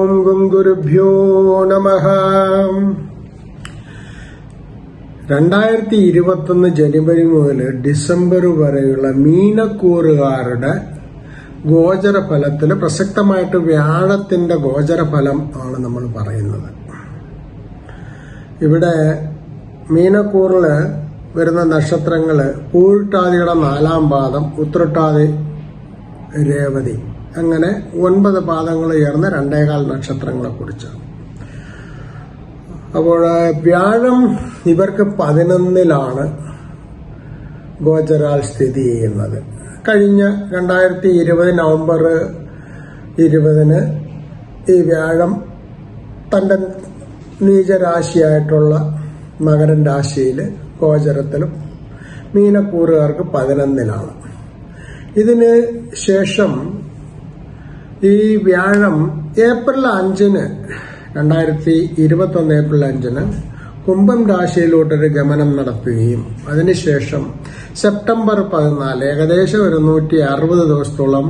ഓം ഗുരുഭ്യോ നമ രണ്ടായിരത്തി ഇരുപത്തൊന്ന് ജനുവരി മുതൽ ഡിസംബർ വരെയുള്ള മീനക്കൂറുകാരുടെ ഗോചരഫലത്തിൽ പ്രസക്തമായിട്ട് വ്യാഴത്തിന്റെ ഗോചരഫലം ആണ് നമ്മൾ പറയുന്നത് ഇവിടെ മീനക്കൂറില് വരുന്ന നക്ഷത്രങ്ങള് പൂരിട്ടാതിയുടെ നാലാം പാദം ഉത്രട്ടാതി രേവതി അങ്ങനെ ഒൻപത് പാദങ്ങൾ ചേർന്ന് രണ്ടേകാൽ നക്ഷത്രങ്ങളെ കുറിച്ചാണ് അപ്പോൾ വ്യാഴം ഇവർക്ക് പതിനൊന്നിലാണ് ഗോചരാൽ സ്ഥിതി ചെയ്യുന്നത് കഴിഞ്ഞ രണ്ടായിരത്തി ഇരുപത് നവംബർ ഇരുപതിന് ഈ വ്യാഴം തന്റെ നീചരാശിയായിട്ടുള്ള മകരൻ രാശിയിൽ ഗോചരത്തിലും മീനക്കൂറുകാർക്ക് പതിനൊന്നിലാണ് ഇതിന് ശേഷം ഈ വ്യാഴം ഏപ്രിൽ അഞ്ചിന് രണ്ടായിരത്തി ഇരുപത്തൊന്ന് ഏപ്രിൽ അഞ്ചിന് കുംഭം രാശിയിലോട്ടൊരു ഗമനം നടത്തുകയും അതിനുശേഷം സെപ്റ്റംബർ പതിനാല് ഏകദേശം ഒരു നൂറ്റി അറുപത് ദിവസത്തോളം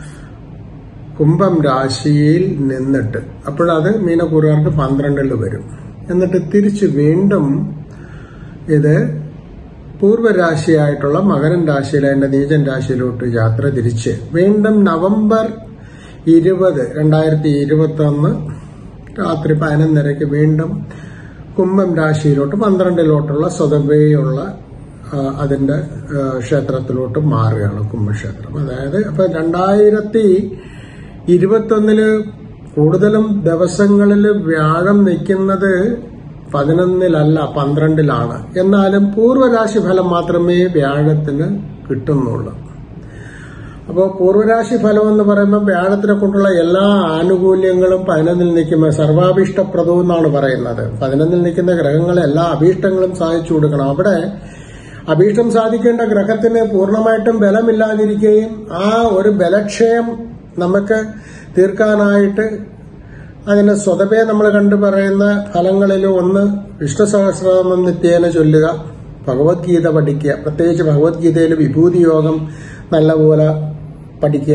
കുംഭം രാശിയിൽ നിന്നിട്ട് അപ്പോഴത് മീനക്കൂറുകാർക്ക് പന്ത്രണ്ടിൽ വരും എന്നിട്ട് തിരിച്ച് വീണ്ടും ഇത് പൂർവ്വരാശിയായിട്ടുള്ള മകരൻ രാശിയിലെ അതിന്റെ നീചൻ രാശിയിലോട്ട് യാത്ര തിരിച്ച് വീണ്ടും നവംബർ ഇരുപത് രണ്ടായിരത്തി ഇരുപത്തി ഒന്ന് രാത്രി പതിനൊന്നരയ്ക്ക് വീണ്ടും കുംഭം രാശിയിലോട്ട് പന്ത്രണ്ടിലോട്ടുള്ള സ്വതവേയുള്ള അതിന്റെ ക്ഷേത്രത്തിലോട്ട് മാറുകയാണ് കുംഭക്ഷേത്രം അതായത് അപ്പൊ രണ്ടായിരത്തി ഇരുപത്തൊന്നില് കൂടുതലും ദിവസങ്ങളിൽ വ്യാഴം നിൽക്കുന്നത് പതിനൊന്നിലല്ല പന്ത്രണ്ടിലാണ് എന്നാലും പൂർവ്വരാശി ഫലം മാത്രമേ വ്യാഴത്തിന് കിട്ടുന്നുള്ളൂ അപ്പോൾ പൂർവ്വരാശി ഫലം എന്ന് പറയുമ്പോൾ വ്യാഴത്തിനെ കൊണ്ടുള്ള എല്ലാ ആനുകൂല്യങ്ങളും പതിനൊന്നിൽ നിൽക്കുമ്പോൾ സർവാഭീഷ്ടപ്രദവും എന്നാണ് പറയുന്നത് പതിനൊന്നിൽ നിൽക്കുന്ന ഗ്രഹങ്ങളെ എല്ലാ അഭീഷ്ടങ്ങളും സാധിച്ചു കൊടുക്കണം അവിടെ അഭീഷ്ടം സാധിക്കേണ്ട ഗ്രഹത്തിന് പൂർണ്ണമായിട്ടും ബലമില്ലാതിരിക്കുകയും ആ ഒരു ബലക്ഷയം നമുക്ക് തീർക്കാനായിട്ട് അതിന് സ്വതവേ നമ്മൾ കണ്ടു പറയുന്ന ഫലങ്ങളിൽ ഒന്ന് വിഷ്ണു സഹസ്രനാമം നിത്യേന ചൊല്ലുക ഭഗവത്ഗീത പഠിക്കുക പ്രത്യേകിച്ച് ഭഗവത്ഗീതയിൽ വിഭൂതി യോഗം നല്ലപോലെ പഠിക്കുക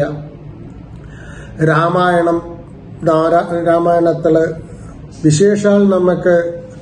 രാമായണം രാമായണത്തില് വിശേഷാൽ നമുക്ക്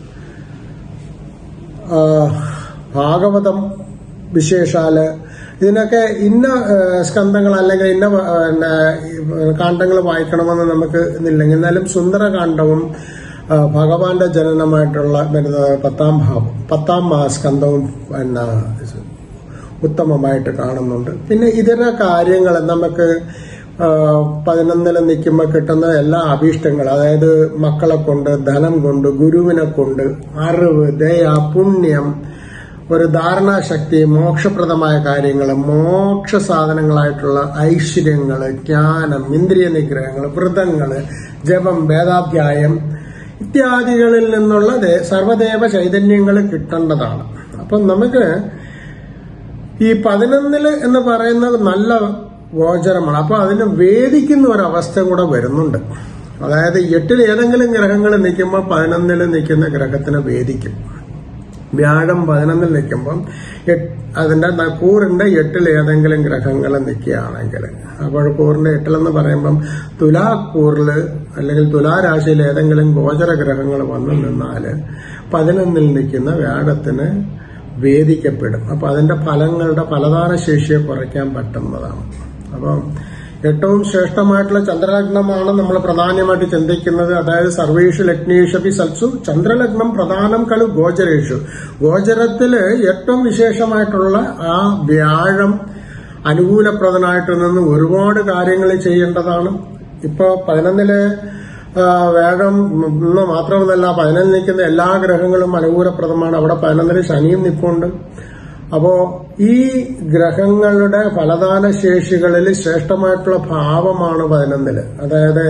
ഭാഗവതം വിശേഷാല് ഇതിനൊക്കെ ഇന്ന സ്കന്ധങ്ങൾ അല്ലെങ്കിൽ ഇന്ന കാണ്ഡങ്ങൾ വായിക്കണമെന്ന് നമുക്ക് ഇതില്ലെങ്കിൽ എന്നാലും സുന്ദരകാന്ഡവും ഭഗവാന്റെ ജനനമായിട്ടുള്ള പത്താം ഭാവം പത്താം സ്കന്ധവും പിന്നെ ഉത്തമമായിട്ട് കാണുന്നുണ്ട് പിന്നെ ഇതര കാര്യങ്ങൾ നമുക്ക് പതിനൊന്നിൽ നിൽക്കുമ്പോൾ കിട്ടുന്ന എല്ലാ അഭീഷ്ടങ്ങൾ അതായത് മക്കളെ കൊണ്ട് ധനം കൊണ്ട് ഗുരുവിനെ കൊണ്ട് അറിവ് ദയ പുണ്യം ഒരു ധാരണാശക്തി മോക്ഷപ്രദമായ കാര്യങ്ങൾ മോക്ഷ സാധനങ്ങളായിട്ടുള്ള ഐശ്വര്യങ്ങൾ ജ്ഞാനം ഇന്ദ്രിയ നിഗ്രഹങ്ങൾ വ്രതങ്ങൾ ജപം വേദാധ്യായം ഇത്യാദികളിൽ നിന്നുള്ള സർവദേവ ചൈതന്യങ്ങൾ കിട്ടേണ്ടതാണ് അപ്പം നമുക്ക് ഈ പതിനൊന്നില് എന്ന് പറയുന്നത് നല്ല ഗോചരമാണ് അപ്പൊ അതിന് വേദിക്കുന്ന ഒരവസ്ഥ കൂടെ വരുന്നുണ്ട് അതായത് എട്ടിൽ ഏതെങ്കിലും ഗ്രഹങ്ങൾ നിൽക്കുമ്പോൾ പതിനൊന്നിൽ നിൽക്കുന്ന ഗ്രഹത്തിന് വേദിക്കും വ്യാഴം പതിനൊന്നിൽ നിൽക്കുമ്പം അതിന്റെ കൂറിന്റെ എട്ടിൽ ഏതെങ്കിലും ഗ്രഹങ്ങൾ നിൽക്കുകയാണെങ്കിൽ അപ്പോൾ കൂറിന്റെ എട്ടിലെന്ന് പറയുമ്പം തുലാക്കൂറില് അല്ലെങ്കിൽ തുലാരാശിയിൽ ഏതെങ്കിലും ഗോചര ഗ്രഹങ്ങൾ വന്നു നിന്നാല് പതിനൊന്നിൽ നിൽക്കുന്ന വ്യാഴത്തിന് വേദിക്കപ്പെടും അപ്പൊ അതിന്റെ ഫലങ്ങളുടെ ഫലദാന ശേഷിയെ കുറയ്ക്കാൻ പറ്റുന്നതാണ് അപ്പം ഏറ്റവും ശ്രേഷ്ഠമായിട്ടുള്ള ചന്ദ്രലഗ്നമാണ് നമ്മൾ പ്രധാനമായിട്ട് ചിന്തിക്കുന്നത് അതായത് സർവേഷു ലഗ്നേഷപി സത്സു ചന്ദ്രലഗ്നം പ്രധാനം കളു ഗോചരേഷു ഗോചരത്തില് ഏറ്റവും വിശേഷമായിട്ടുള്ള ആ വ്യാഴം അനുകൂലപ്രദനായിട്ട് നിന്ന് ഒരുപാട് കാര്യങ്ങൾ ചെയ്യേണ്ടതാണ് ഇപ്പൊ പതിനൊന്നില് വ്യാഴം എന്ന് മാത്രമല്ല പതിനൊന്നിൽ നിൽക്കുന്ന എല്ലാ ഗ്രഹങ്ങളും അനുകൂലപ്രദമാണ് അവിടെ പതിനൊന്നില് ശനിയും നിൽപ്പുണ്ട് അപ്പോ ഈ ഗ്രഹങ്ങളുടെ ഫലദാന ശേഷികളിൽ ശ്രേഷ്ഠമായിട്ടുള്ള ഭാവമാണ് പതിനൊന്നില് അതായത്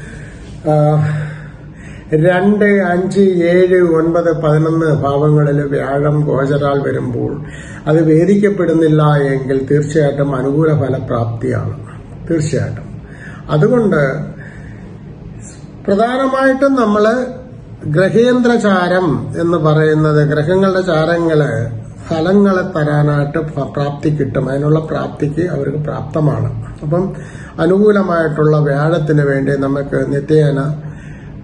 രണ്ട് അഞ്ച് ഏഴ് ഒൻപത് പതിനൊന്ന് ഭാവങ്ങളിൽ വ്യാഴം ഗോചരാൽ വരുമ്പോൾ അത് വേദിക്കപ്പെടുന്നില്ല എങ്കിൽ തീർച്ചയായിട്ടും അനുകൂല ഫലപ്രാപ്തിയാണ് തീർച്ചയായിട്ടും അതുകൊണ്ട് പ്രധാനമായിട്ടും നമ്മള് ഗ്രഹേന്ദ്രചാരം എന്ന് പറയുന്നത് ഗ്രഹങ്ങളുടെ ചാരങ്ങള് ഫലങ്ങളെ തരാനായിട്ട് പ- പ്രാപ്തി കിട്ടും അതിനുള്ള പ്രാപ്തിക്ക് അവർക്ക് പ്രാപ്തമാണ് അപ്പം അനുകൂലമായിട്ടുള്ള വ്യാഴത്തിന് വേണ്ടി നമുക്ക് നിത്യേന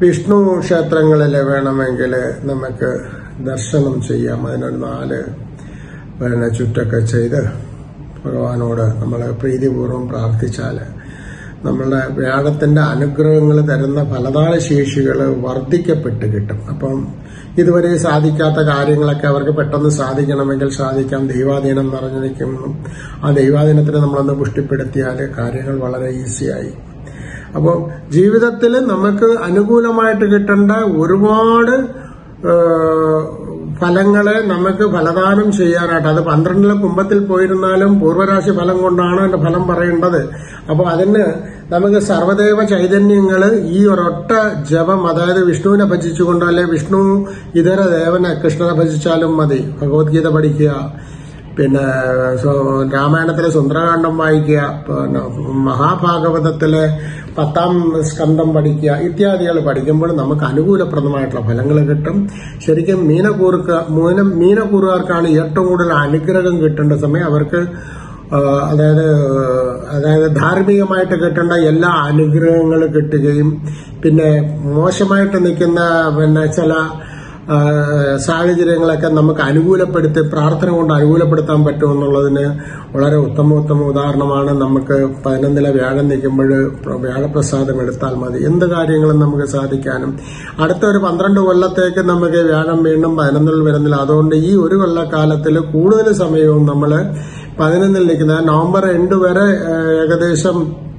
വിഷ്ണു ക്ഷേത്രങ്ങളിൽ വേണമെങ്കിൽ നമുക്ക് ദർശനം ചെയ്യാം അതിനൊരു നാല് പിന്നെ ചുറ്റൊക്കെ ചെയ്ത് ഭഗവാനോട് നമ്മൾ പ്രീതിപൂർവ്വം പ്രാർത്ഥിച്ചാൽ നമ്മളുടെ വ്യാഴത്തിന്റെ അനുഗ്രഹങ്ങൾ തരുന്ന ഫലദാന ശേഷികൾ വർദ്ധിക്കപ്പെട്ട് കിട്ടും അപ്പം ഇതുവരെ സാധിക്കാത്ത കാര്യങ്ങളൊക്കെ അവർക്ക് പെട്ടെന്ന് സാധിക്കണമെങ്കിൽ സാധിക്കാം ദൈവാധീനം നിറഞ്ഞു നിൽക്കുന്നു ആ ദൈവാധീനത്തിന് നമ്മളൊന്ന് പുഷ്ടിപ്പെടുത്തിയാൽ കാര്യങ്ങൾ വളരെ ഈസിയായി അപ്പോൾ ജീവിതത്തിൽ നമുക്ക് അനുകൂലമായിട്ട് കിട്ടേണ്ട ഒരുപാട് ഏഹ്, ഫലങ്ങളെ നമുക്ക് ഫലദാനം ചെയ്യാനായിട്ട് അത് പന്ത്രണ്ടിലെ കുംഭത്തിൽ പോയിരുന്നാലും പൂർവരാശി ഫലം കൊണ്ടാണ് അതിന്റെ ഫലം പറയേണ്ടത് അപ്പോൾ അതിന് നമുക്ക് സർവദേവ ചൈതന്യങ്ങൾ ഈ ഒരൊറ്റ ജപം അതായത് വിഷ്ണുവിനെ ഭജിച്ചുകൊണ്ട് അല്ലെ വിഷ്ണു ഇതര ദേവനെ കൃഷ്ണനെ ഭജിച്ചാലും മതി ഭഗവത്ഗീത പഠിക്കുക പിന്നെ സോ- രാമായണത്തിലെ സുന്ദരകാന്ഡം വായിക്കുക പിന്നെ മഹാഭാഗവതത്തിലെ പത്താം സ്കന്ധം പഠിക്കുക ഇത്യാദികൾ പഠിക്കുമ്പോൾ നമുക്ക് അനുകൂലപ്രദമായിട്ടുള്ള ഫലങ്ങൾ കിട്ടും ശരിക്കും മീനക്കൂറുക മൂനം മീനക്കൂറുകാർക്കാണ് ഏറ്റവും കൂടുതൽ അനുഗ്രഹം കിട്ടേണ്ട സമയം അവർക്ക് ആ, അതായത് അതായത് ധാർമ്മികമായിട്ട് കിട്ടേണ്ട എല്ലാ അനുഗ്രഹങ്ങളും കിട്ടുകയും പിന്നെ മോശമായിട്ട് നിൽക്കുന്ന പിന്നെ ചില ആ, സാഹചര്യങ്ങളൊക്കെ നമുക്ക് അനുകൂലപ്പെടുത്തി പ്രാർത്ഥന കൊണ്ട് അനുകൂലപ്പെടുത്താൻ പറ്റുമെന്നുള്ളതിന് വളരെ ഉത്തമ ഉത്തമ ഉദാഹരണമാണ് നമുക്ക് പതിനൊന്നിലെ വ്യാഴം നിൽക്കുമ്പോൾ വ്യാഴപ്രസാദം എടുത്താൽ മതി എന്ത് കാര്യങ്ങളും നമുക്ക് സാധിക്കാനും അടുത്ത ഒരു പന്ത്രണ്ട് കൊല്ലത്തേക്ക് നമുക്ക് വ്യാഴം വീണ്ടും പതിനൊന്നിൽ വരുന്നില്ല അതുകൊണ്ട് ഈ ഒരു കൊല്ലക്കാലത്തിൽ കൂടുതൽ സമയവും നമ്മൾ പതിനൊന്നിൽ നിൽക്കുന്ന നവംബർ എൻഡ് വരെ ആ, ഏകദേശം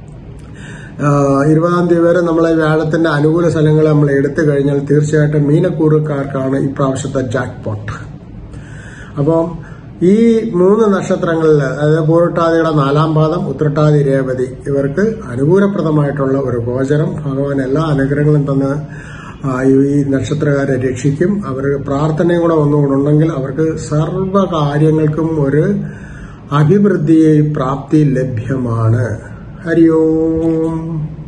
ആഹ് ഇരുപതാം തീയതി വരെ നമ്മളെ വ്യാഴത്തിന്റെ അനുകൂല സ്ഥലങ്ങൾ നമ്മൾ എടുത്തു കഴിഞ്ഞാൽ തീർച്ചയായിട്ടും മീനക്കൂറുകാർക്കാണ് ഇപ്രാവശ്യത്തെ ജാക്ക് പോട്ട് അപ്പോൾ ഈ മൂന്ന് നക്ഷത്രങ്ങളിൽ അതായത് പൂരട്ടാതിയുടെ നാലാം പാദം ഉത്രട്ടാതി രേവതി ഇവർക്ക് അനുകൂലപ്രദമായിട്ടുള്ള ഒരു ഗോചരം ഭഗവാൻ എല്ലാ അനുഗ്രഹങ്ങളും തന്ന് ആ, ഈ നക്ഷത്രക്കാരെ രക്ഷിക്കും അവർ പ്രാർത്ഥനയും കൂടെ ഒന്നുകൂടെ ഉണ്ടെങ്കിൽ അവർക്ക് സർവ്വ കാര്യങ്ങൾക്കും ഒരു അഭിവൃദ്ധി പ്രാപ്തി ലഭ്യമാണ് ഹരി ഓം